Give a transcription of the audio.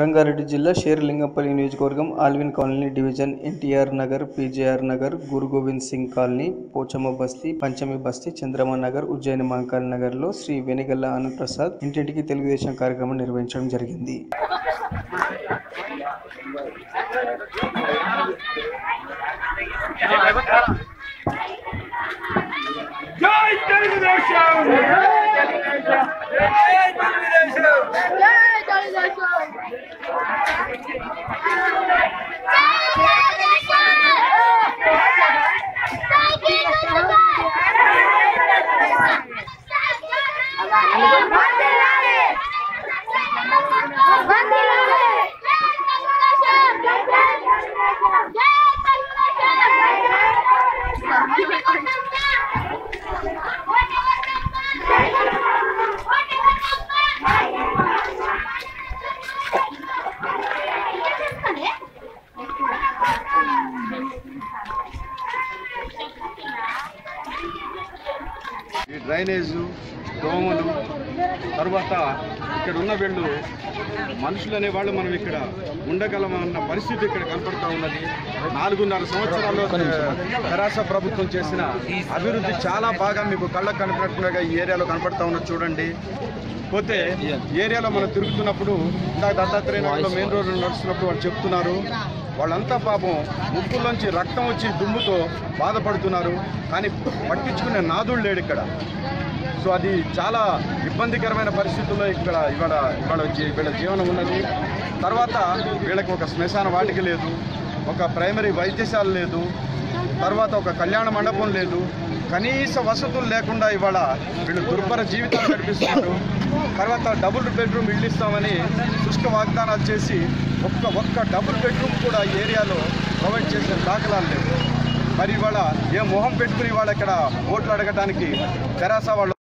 రంగారెడ్డి జిల్లా షేర్లింగంపల్లి నియోజకవర్గం Alwyn colony division NTR Nagar PJR Nagar Guru Govind Singh colony Pochamma Basti Panchami బస్తీ చంద్రమ నగర్ ఉజ్జయిని మహంకాళి నగర్లో శ్రీ వెనిగల్ల ఆనంద్ ప్రసాద్ ఇంటింటికి తెలుగుదేశం కార్యక్రమం నిర్వహించడం జరిగింది జై తెలుగుదేశం ఈ డ్రైనేజు దోమలు తర్వాత ఇక్కడ ఉన్న వీళ్ళు మనుషులు అనే వాళ్ళు మనం ఇక్కడ ఉండగలమన్న పరిస్థితి ఇక్కడ కనపడతా ఉన్నది నాలుగున్నర సంవత్సరాల్లో తెరాస ప్రభుత్వం చేసిన అభివృద్ధి చాలా బాగా మీకు కళ్ళకు కనపడుతున్నగా ఈ ఏరియాలో కనపడతా ఉన్నది చూడండి పోతే ఏరియాలో మనం తిరుగుతున్నప్పుడు ఇందాక దత్తాత్రేయ నగర్లో మెయిన్ రోడ్డు నడుస్తున్నప్పుడు వాళ్ళు చెప్తున్నారు వాళ్ళంతా పాపం ముక్కుల్లోంచి రక్తం వచ్చి దుమ్ముతో బాధపడుతున్నారు కానీ పట్టించుకునే నాదుడు లేడు ఇక్కడ సో అది చాలా ఇబ్బందికరమైన పరిస్థితుల్లో ఇక్కడ ఇవాళ ఇవాళ జీ- వీళ్ళ జీవనం ఉన్నది తర్వాత వీళ్ళకి ఒక శ్మశాన వాటిక లేదు ఒక ప్రైమరీ వైద్యశాల లేదు తర్వాత ఒక కళ్యాణ మండపం లేదు కనీస వసతులు లేకుండా ఇవాళ వీళ్ళు దుర్భర జీవితాలు గడిపిస్తున్నారు తర్వాత డబుల్ బెడ్రూమ్ ఇల్లు ఇస్తామని శుష్క వాగ్దానాలు చేసి ఒక్క ఒక్క డబుల్ బెడ్రూమ్ కూడా ఈ ఏరియాలో ప్రొవైడ్ చేసిన దాఖలాలు లేవు మరి ఇవాళ ఏ మొహం పెట్టుకుని ఇవాళ ఇక్కడ ఓట్లు అడగటానికి తెరాస వాళ్ళు